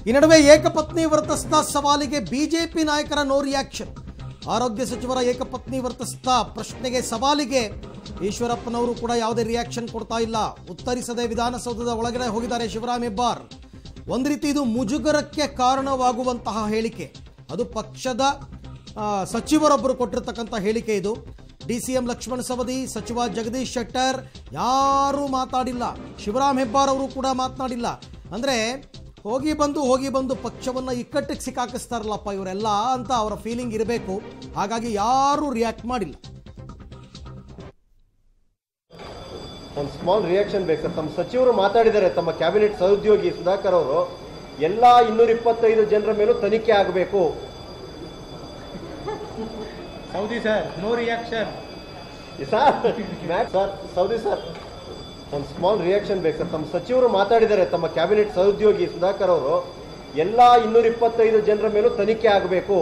ಈ ನಡುವೆ ಏಕಪತ್ನಿ ವ್ರತಸ್ಥ ಸವಾಲಿಗೆ ಬಿಜೆಪಿ ನಾಯಕರ ನೋ ರಿಯಾಕ್ಷನ್ ಆರೋಗ್ಯ ಸಚಿವರ ಏಕಪತ್ನಿ ವ್ರತಸ್ಥ ಪ್ರಶ್ನೆಗೆ ಸವಾಲಿಗೆ ಈಶ್ವರಪ್ಪನವರು ಕೂಡ ಯಾವುದೇ ರಿಯಾಕ್ಷನ್ ಕೊಡ್ತಾ ಇಲ್ಲ ಉತ್ತರಿಸದೆ ವಿಧಾನಸೌಧದ ಒಳಗಡೆ ಹೋಗಿದ್ದಾರೆ ಶಿವರಾಮ್ ಹೆಬ್ಬಾರ್ ಒಂದು ರೀತಿ ಇದು ಮುಜುಗರಕ್ಕೆ ಕಾರಣವಾಗುವಂತಹ ಹೇಳಿಕೆ ಅದು ಪಕ್ಷದ ಆ, ಸಚಿವರೊಬ್ಬರು ಕೊಟ್ಟಿರ್ತಕ್ಕಂಥ ಹೇಳಿಕೆ ಇದು D C M Lakshmana Savadi ಸಚಿವ ಜಗದೀಶ್ ಶೆಟ್ಟರ್ ಯಾರೂ ಮಾತಾಡಿಲ್ಲ ಶಿವರಾಮ್ ಹೆಬ್ಬಾರ್ ಅವರು ಕೂಡ ಮಾತನಾಡಿಲ್ಲ ಅಂದರೆ ಹೋಗಿ ಬಂದು ಹೋಗಿ ಬಂದು ಪಕ್ಷವನ್ನು ಇಕ್ಕಟ್ಟಿಗೆ ಸಿಕ್ಕಾಕಿಸ್ತಾರಲ್ಲಪ್ಪ ಇವರೆಲ್ಲ ಅಂತ ಅವರ ಫೀಲಿಂಗ್ ಇರಬೇಕು ಹಾಗಾಗಿ ಯಾರೂ ರಿಯಾಕ್ಟ್ ಮಾಡಿಲ್ಲ ಒಂದು ಸ್ಮಾಲ್ ರಿಯಾಕ್ಷನ್ ಬೇಕು ಸರ್ ತಮ್ಮ ಸಚಿವರು ಮಾತಾಡಿದ್ದಾರೆ ತಮ್ಮ ಕ್ಯಾಬಿನೆಟ್ ಸಹೋದ್ಯೋಗಿ ಸುಧಾಕರ್ ಅವರು ಎಲ್ಲ ಇನ್ನೂರ ಇಪ್ಪತ್ತೈದು ಜನರ ಮೇಲೂ ತನಿಖೆ ಆಗಬೇಕು Savadi sir no reaction sir ಮ್ಯಾಟ್ ಸರ್ ಸೌದಿ ಸರ್ ಒಂದು ಸ್ಮಾಲ್ ರಿಯಾಕ್ಷನ್ ಬೇಕು ಸರ್ ತಮ್ಮ ಸಚಿವರು ಮಾತಾಡಿದ್ದಾರೆ ತಮ್ಮ ಕ್ಯಾಬಿನೆಟ್ ಸಹೋದ್ಯೋಗಿ ಸುಧಾಕರ್ ಅವರು ಎಲ್ಲ ಇನ್ನೂರ ಇಪ್ಪತ್ತೈದು ಜನರ ಮೇಲೂ ತನಿಖೆ ಆಗಬೇಕು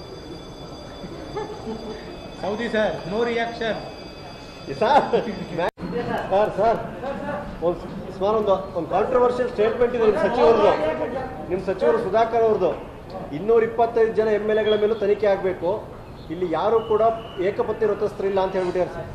Savadi sir no reaction sir ಮ್ಯಾಟ್ ಸರ್ ಸರ್ ಒಂದು ಸುಮಾರು ಒಂದು ಒಂದು ಕಾಂಟ್ರವರ್ಷಿಯಲ್ ಸ್ಟೇಟ್ಮೆಂಟ್ ಇದೆ ನಿಮ್ಮ ಸಚಿವರದು ನಿಮ್ಮ ಸಚಿವರು ಸುಧಾಕರ್ ಅವ್ರದ್ದು ಇನ್ನೂರ ಇಪ್ಪತ್ತೈದು ಜನ ಎಮ್ ಎಲ್ ಎಗಳ ಮೇಲೂ ತನಿಖೆ ಆಗಬೇಕು ಇಲ್ಲಿ ಯಾರು ಕೂಡ ಏಕಪತ್ನಿ ವ್ರತಸ್ಥರಿಲ್ಲ ಅಂತ ಹೇಳ್ಬಿಟ್ಟಿದ್ದಾರೆ ಸರ್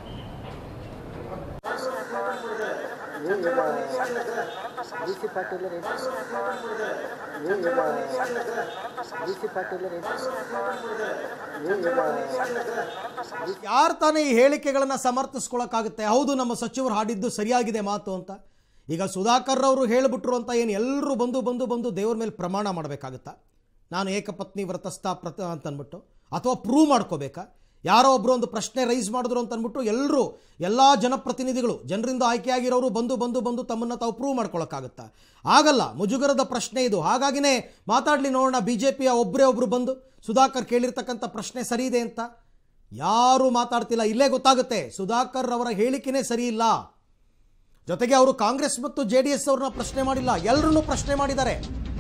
ಯಾರು ತಾನೇ ಈ ಹೇಳಿಕೆಗಳನ್ನು ಸಮರ್ಥಿಸ್ಕೊಳಕ್ಕಾಗುತ್ತೆ ಹೌದು ನಮ್ಮ ಸಚಿವರು ಹಾಡಿದ್ದು ಸರಿಯಾಗಿದೆ ಮಾತು ಅಂತ ಈಗ ಸುಧಾಕರ್ ಅವರು ಹೇಳಿಬಿಟ್ರು ಅಂತ ಏನು ಎಲ್ಲರೂ ಬಂದು ಬಂದು ಬಂದು ದೇವ್ರ ಮೇಲೆ ಪ್ರಮಾಣ ಮಾಡಬೇಕಾಗುತ್ತಾ ನಾನು ಏಕಪತ್ನಿ ವ್ರತಸ್ಥ ಪ್ರತ ಅಂತ ಅಂದ್ಬಿಟ್ಟು ಅಥವಾ ಪ್ರೂವ್ ಮಾಡ್ಕೋಬೇಕಾ ಯಾರೋ ಒಬ್ಬರು ಒಂದು ಪ್ರಶ್ನೆ ರೈಸ್ ಮಾಡಿದ್ರು ಅಂತ ಅಂದ್ಬಿಟ್ಟು ಎಲ್ಲರೂ ಎಲ್ಲ ಜನಪ್ರತಿನಿಧಿಗಳು ಜನರಿಂದ ಆಯ್ಕೆಯಾಗಿರೋರು ಬಂದು ಬಂದು ಬಂದು ತಮ್ಮನ್ನು ತಾವು ಪ್ರೂವ್ ಮಾಡ್ಕೊಳಕ್ಕಾಗುತ್ತಾ ಆಗಲ್ಲ ಮುಜುಗರದ ಪ್ರಶ್ನೆ ಇದು ಹಾಗಾಗಿನೇ ಮಾತಾಡಲಿ ನೋಡೋಣ ಬಿ ಜೆ ಪಿಯ ಒಬ್ಬರೇ ಒಬ್ಬರು ಬಂದು ಸುಧಾಕರ್ ಕೇಳಿರ್ತಕ್ಕಂಥ ಪ್ರಶ್ನೆ ಸರಿ ಇದೆ ಅಂತ ಯಾರೂ ಮಾತಾಡ್ತಿಲ್ಲ ಇಲ್ಲೇ ಗೊತ್ತಾಗುತ್ತೆ ಸುಧಾಕರ್ ಅವರ ಹೇಳಿಕೆನೇ ಸರಿ ಇಲ್ಲ ಜೊತೆಗೆ ಅವರು ಕಾಂಗ್ರೆಸ್ ಮತ್ತು ಜೆ ಡಿ ಎಸ್ ಅವ್ರನ್ನ ಪ್ರಶ್ನೆ ಮಾಡಿಲ್ಲ ಎಲ್ಲರನ್ನೂ ಪ್ರಶ್ನೆ ಮಾಡಿದ್ದಾರೆ